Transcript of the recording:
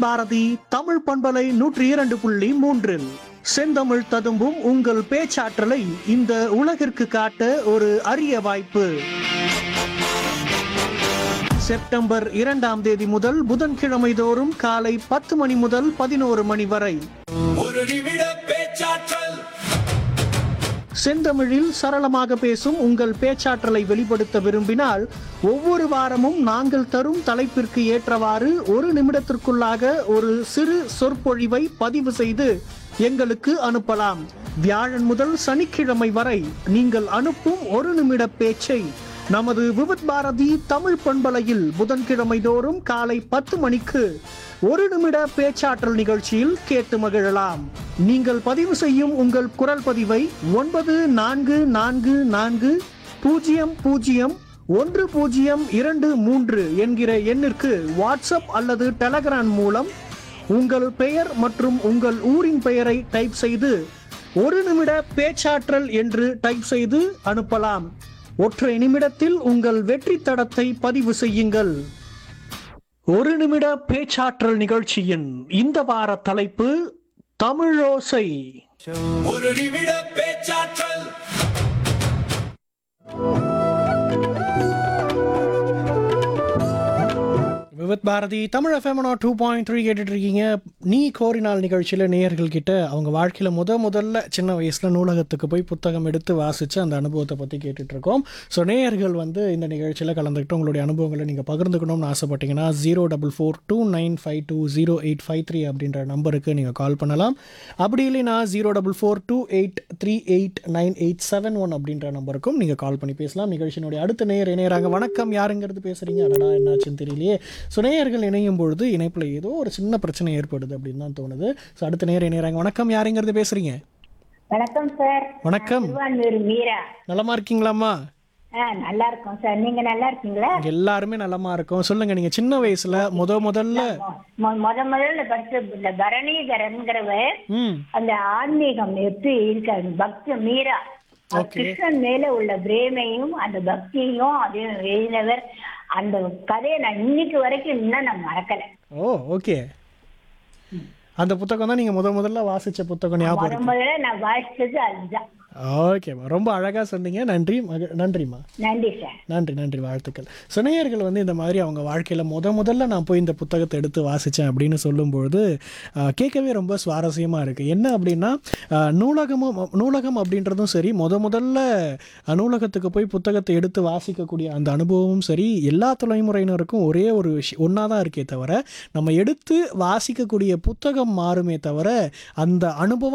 பாரதி தமிழ் பண்பலை நூற்றி இரண்டு புள்ளி மூன்றில் செந்தமிழ் ததும்பும் உங்கள் பேச்சாற்றலை இந்த உலகிற்கு காட்ட ஒரு அரிய வாய்ப்பு செப்டம்பர் இரண்டாம் தேதி முதல் புதன்கிழமை தோறும் காலை பத்து மணி முதல் பதினோரு மணி வரை ஒரு நிமிட பேச்சாற்றல் செந்தமிழில் சரளமாக பேசும் உங்கள் பேச்சாற்றலை வெளிப்படுத்த விரும்பினால் ஒவ்வொரு வாரமும் நாங்கள் தரும் தலைப்பிற்கு ஏற்றவாறு ஒரு நிமிடத்திற்குள்ளாக ஒரு சிறு சொற்பொழிவை பதிவு செய்து எங்களுக்கு அனுப்பலாம் வியாழன் முதல் சனிக்கிழமை வரை நீங்கள் அனுப்பும் ஒரு நிமிட பேச்சை நமது விவித் பாரதி தமிழ் பண்பலையில் புதன்கிழமை தோறும் காலை பத்து மணிக்கு ஒரு நிமிட பேச்சாற்றல் நிகழ்ச்சியில் கேட்டு மகிழலாம் நீங்கள் பதிவு செய்யும் உங்கள் குரல் பதிவை ஒன்பது நான்கு நான்கு நான்கு பூஜ்ஜியம் பூஜ்ஜியம் ஒன்று பூஜ்ஜியம் இரண்டு மூன்று என்கிற எண்ணிற்கு வாட்ஸ்அப் அல்லது டெலகிராம் மூலம் உங்கள் பெயர் மற்றும் உங்கள் ஊரின் பெயரை டைப் செய்து ஒரு நிமிட பேச்சாற்றல் என்று டைப் செய்து அனுப்பலாம் ஒற்றை நிமிடத்தில் உங்கள் வெற்றி தடத்தை பதிவு செய்யுங்கள் ஒரு நிமிட பேச்சாற்றல் நிகழ்ச்சியின் இந்த வார தலைப்பு தமிழோசை ஒரு நிமிட பேச்சாற்றல் Vividh Bharati Tamil FM two point three கேட்டுட்டு இருக்கீங்க நீ கோரினால் நிகழ்ச்சியில் நேயர்கள் கிட்ட அவங்க வாழ்க்கையில் முத முதல்ல சின்ன வயசில் நூலகத்துக்கு போய் புத்தகம் எடுத்து வாசித்து அந்த அனுபவத்தை பற்றி கேட்டுட்டு இருக்கோம் ஸோ நேயர்கள் வந்து இந்த நிகழ்ச்சியில் கலந்துக்கிட்டு உங்களுடைய அனுபவங்களை நீங்கள் பகிர்ந்துக்கணும்னு ஆசைப்பட்டீங்கன்னா zero double four two nine five two zero eight five three அப்படின்ற நம்பருக்கு நீங்கள் கால் பண்ணலாம் அப்படி இல்லைன்னா zero double four two eight three eight nine eight seven one அப்படின்ற நம்பருக்கும் நீங்கள் கால் பண்ணி பேசலாம் நிகழ்ச்சியினுடைய அடுத்த நேயர் இணையறாங்க வணக்கம் யாருங்கிறது பேசுகிறீங்க அடடா என்னாச்சுன்னு தெரியலையே ஸோ நேயர்கள் இணையும் பொழுது இணைப்பில் ஏதோ ஒரு சின்ன பிரச்சனை ஏற்படுது அப்படின்னு தான் தோணுது ஸோ அடுத்த நேயர் இணையறாங்க வணக்கம் யாருங்கிறது பேசுகிறீங்க வணக்கம் சார் வணக்கம் திருவான்மூர் மீரா நலமா இருக்கீங்களாம்மா ஆ நல்லா இருக்கோம் சார் நீங்க நல்லா இருக்கீங்களா எல்லாருமே நலமா இருக்கோம் சொல்லுங்க நீங்க சின்ன வயசுல முத முதல்ல மொ- முத முதல்ல படிச்ச இந்த பரணிகரன்கிறவர் ம் அந்த ஆன்மீகம் எப்படி இருக்காரு பக்தி மீரா அவர் Okay. கிருஷ்ணன் மேல உள்ள பிரேமையும் அந்த பக்தியும் அதையும் எழுதினவர் அந்த கதையை நான் இன்னைக்கு வரைக்கும் இன்னும் நான் மறக்கல ஓ ஓகே அந்த புத்தகம் தான் நீங்க முத முதல்ல வாசிச்ச புத்தகம் ஞாபகம் முத இருக்கு முதல்ல நான் வாசிச்சது அதுதான் ஓகேம்மா ரொம்ப அழகா சொன்னீங்க நன்றி மக நன்றிம்மா நன்றி சார் நன்றி நன்றி வாழ்த்துக்கள் சினையர்கள் வந்து இந்த மாதிரி அவங்க வாழ்க்கையில் முத முதல்ல நான் போய் இந்த புத்தகத்தை எடுத்து வாசித்தேன் அப்படின்னு சொல்லும்பொழுது ஆஹ், கேட்கவே ரொம்ப சுவாரஸ்யமாக இருக்குது என்ன அப்படின்னா ஆஹ், நூலகமும் நூலகம் அப்படின்றதும் சரி முத முதல்ல ஆஹ், நூலகத்துக்கு போய் புத்தகத்தை எடுத்து வாசிக்கக்கூடிய அந்த அனுபவமும் சரி எல்லா தலைமுறையினருக்கும் ஒரே ஒரு விஷயம் ஒன்றா தான் இருக்கே தவிர நம்ம எடுத்து வாசிக்கக்கூடிய புத்தகம் மாறுமே தவிர அந்த அனுபவம்